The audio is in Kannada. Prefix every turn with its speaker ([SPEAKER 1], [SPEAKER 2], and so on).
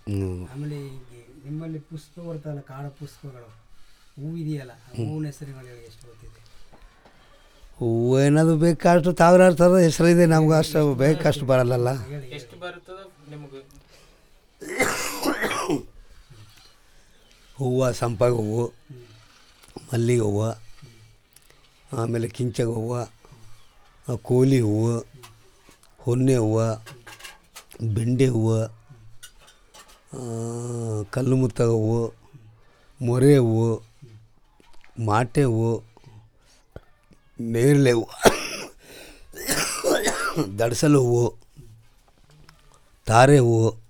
[SPEAKER 1] ಹ್ಞೂ
[SPEAKER 2] ಆಮೇಲೆ ಈ ನಿಮ್ಮಲ್ಲಿ ಪುಷ್ಪ ಬರ್ತಲ್ಲ ಕಾಡ ಪುಷ್ಪಗಳು ಹೂ ಇದೆಯಲ್ಲ ಆ ಹೂವಿನ ಹೆಸರುಗಳು ಹೇಳಿ ಎಷ್ಟು ಗೊತ್ತಿದೆ
[SPEAKER 1] ಹೂವು ಏನಾದ್ರು ಬೇಕಾಷ್ಟು ಸಾವಿರಾರು ಥರದ ಹೆಸರಿದೆ ನಮ್ಗೆ ಅಷ್ಟು ಬೇಕಷ್ಟು ಬರಲ್ಲಲ್ಲ
[SPEAKER 2] ಹೇಳಿ
[SPEAKER 3] ಎಷ್ಟು ಬರ್ತದೋ ನಿಮಗೆ
[SPEAKER 1] ಹೂವು ಸಂಪಂಗಿ ಹೂವು ಮಲ್ಲಿಗೆ ಹೂವು ಆಮೇಲೆ ಕಿಂಚಗ ಹೂವು ಆ, ಕೋಲಿ ಹೂವು ಹೊನ್ನೆ ಹೂವು ಬೆಂಡೆ ಹೂವು ಆ, ಕಲ್ಲು ಮುತ್ತಗ ಹೂವು ಮೊರೆ ಹೂವು ಮಾಟೆ ಹೂವು ನೇರಳೆ ಹೂವು ದಡ್ಸಲು ಹೂವು ತಾರೆ ಹೂವು